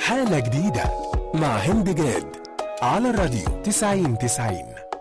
حالة جديدة مع هند جاد على الراديو 90 90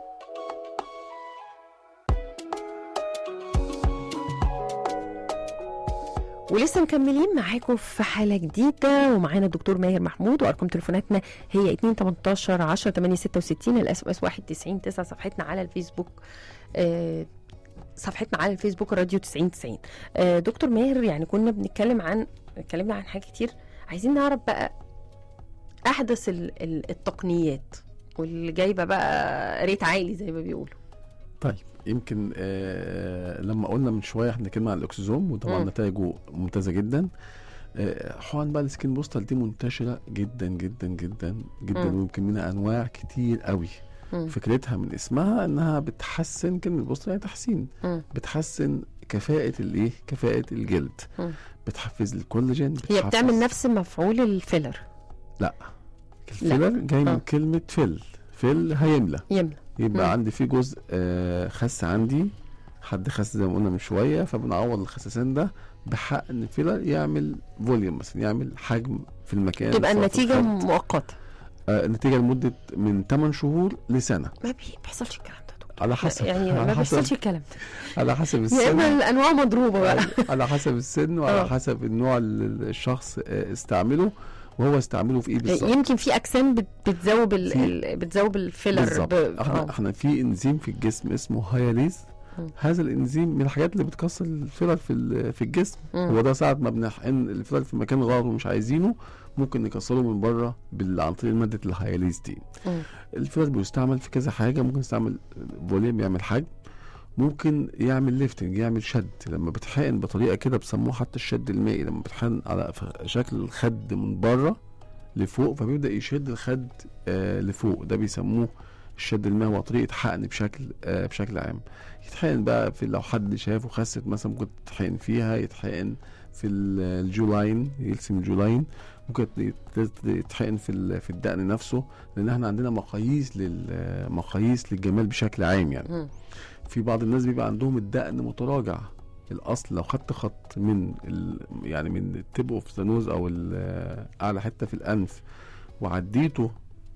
ولسه مكملين معاكم في حالة جديدة ومعانا الدكتور ماهر محمود وأرقام تليفوناتنا هي 2 18 10 8 66 الاس ام اس 91 9 صفحتنا على الفيسبوك آه، صفحتنا على الفيسبوك راديو 90 90 آه، دكتور ماهر يعني كنا بنتكلم عن اتكلمنا عن حاجات كتير عايزين نعرف بقى أحدث ال- ال- التقنيات واللي جايبة بقى ريت عالي زي ما بيقولوا طيب يمكن آه لما قلنا من شويه احنا اتكلمنا عن الاكسجوم وطبعا مم. نتائجه ممتازه جدا آه حقن بقى السكين بوستر دي منتشره جدا جدا جدا جدا مم. ويمكن منها انواع كتير قوي مم. فكرتها من اسمها انها بتحسن كلمه بوستر يعني تحسين مم. بتحسن كفاءه الايه كفاءه الجلد مم. بتحفز الكولاجين هي بتحفز بتعمل نفس مفعول الفيلر الفيلر جاي آه. من كلمه فل فل هيملى يملى يبقى مم. عندي في جزء آه، خس عندي حد خس زي ما قلنا من شويه فبنعوض الخساسين ده بحقن فيلر يعمل فوليوم مثلا يعمل حجم في المكان تبقى سواء في النتيجة الخد. مؤقتة آه النتيجه لمده من 8 شهور لسنه ما بي- بيحصلش الكلام ده دكتور. على حسب يعني على ما حسب بيحصلش الكلام ده على حسب يا السن اما الانواع مضروبه بقى على- على حسب السن وعلى آه. حسب النوع اللي الشخص آه، استعمله وهو استعمله في ايه بالظبط يمكن في اجسام بت- بتذوب ال... في- ال- بتذوب الفيلر بالظبط ب... احنا آه. احنا في انزيم في الجسم اسمه هياليز مم. هذا الانزيم من الحاجات اللي بتكسر الفيلر في ال- في الجسم مم. هو ده ساعة ما بنحقن الفيلر في مكان غلط ومش عايزينه ممكن نكسره من بره بال- عن طريق مادة الهياليز دي مم. الفيلر بيستعمل في كذا حاجة ممكن يستعمل فوليوم يعمل حجم ممكن يعمل ليفتنج يعمل شد لما بتحقن بطريقة كده بيسموه حتى الشد المائي لما بتحقن على ف- شكل الخد من بره لفوق فبيبدأ يشد الخد آه لفوق ده بيسموه الشد المائي هو طريقة حقن بشكل آه بشكل عام يتحقن بقى في لو حد شافه خست مثلا ممكن تتحقن فيها يتحقن في ال- الجولاين يرسم الجولاين ممكن يت- يتحقن في ال- في الدقن نفسه لان احنا عندنا مقاييس لل مقاييس للجمال بشكل عام يعني مم. في بعض الناس بيبقى عندهم الدقن متراجع الاصل لو خدت خط من ال... يعني من التب اوف ذا نوز او ال- اعلى حته في الانف وعديته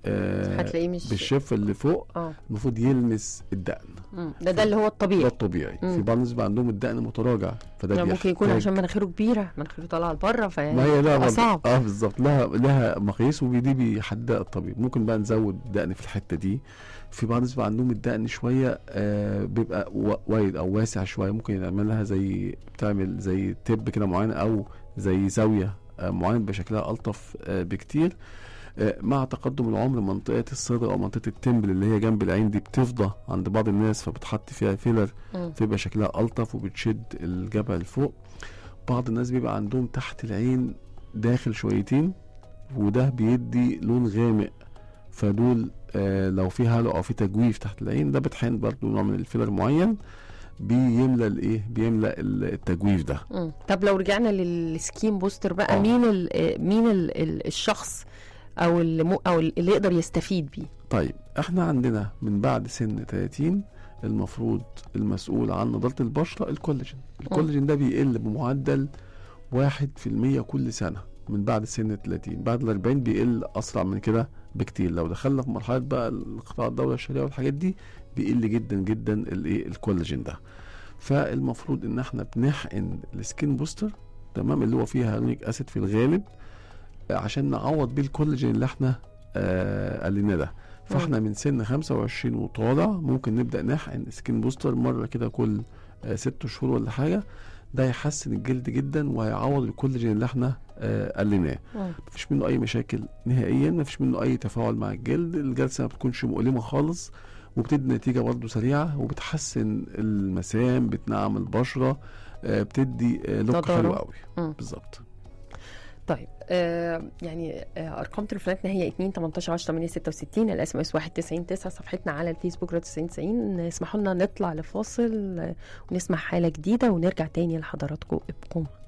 آه هتلاقيه مش بالشفه اللي فوق اه المفروض يلمس الدقن مم. ده ده اللي هو ده الطبيعي الطبيعي مم. في بعض الناس بيبقى عندهم الدقن متراجع فده ده ممكن يكون بيحتاج- عشان مناخيره كبيره مناخيره طالعه لبره فيعني ما هي لها بتبقى برضه- صعب اه بالظبط لها لها مقاييس ودي بيحددها الطبيب ممكن بقى نزود دقن في الحته دي في بعض الناس بيبقى عندهم الدقن شويه آه بيبقى وا- وايد او واسع شويه ممكن يعمل لها زي بتعمل زي تب كده معينه او زي زاويه آه معينه بيبقى شكلها الطف آه بكتير آه مع تقدم العمر منطقه الصدر او منطقه التمبل اللي هي جنب العين دي بتفضى عند بعض الناس فبتحط فيها فيلر مم. فيبقى شكلها ألطف وبتشد الجبهة لفوق بعض الناس بيبقى عندهم تحت العين داخل شويتين وده بيدي لون غامق فدول آه لو في هالو او في تجويف تحت العين ده بتحين برضو نوع من الفيلر معين بيملى الايه بيملى التجويف ده مم. طب لو رجعنا للسكين بوستر بقى آه. مين ال... مين ال... ال- الشخص او اللي م... او اللي يقدر يستفيد بيه طيب احنا عندنا من بعد سن 30 المفروض المسؤول عن نضارة البشرة الكولاجين الكولاجين ده بيقل بمعدل واحد في المية كل سنة من بعد سن 30 بعد ال 40 بيقل أسرع من كده بكتير لو دخلنا في مرحلة بقى القطاع الدولة الشرعية والحاجات دي بيقل جدا جدا الايه الكولاجين ده فالمفروض ان احنا بنحقن السكين بوستر تمام اللي هو فيها هيالورونيك اسيد في الغالب آه، عشان نعوض بيه الكولاجين اللي احنا آه قلنا ده فاحنا من سن 25 وطالع ممكن نبدا نحقن سكين بوستر مره كده كل آه ست شهور ولا حاجه ده يحسن الجلد جدا وهيعوض الكولاجين اللي احنا آه قلناه مم. مفيش منه اي مشاكل نهائيا مفيش منه اي تفاعل مع الجلد الجلسه ما بتكونش مؤلمه خالص وبتدي نتيجه برضه سريعه وبتحسن المسام بتنعم البشره آه بتدي آه لوك نضارة. حلو قوي مم. بالظبط طيب آه يعني آه ارقام تليفوناتنا هي 2 18 10 8 66 الاس ام اس 91 9 صفحتنا على الفيسبوك راديو 90 90 اسمحوا لنا نطلع لفاصل آه، ونسمع حاله جديده ونرجع تاني لحضراتكم ابقوا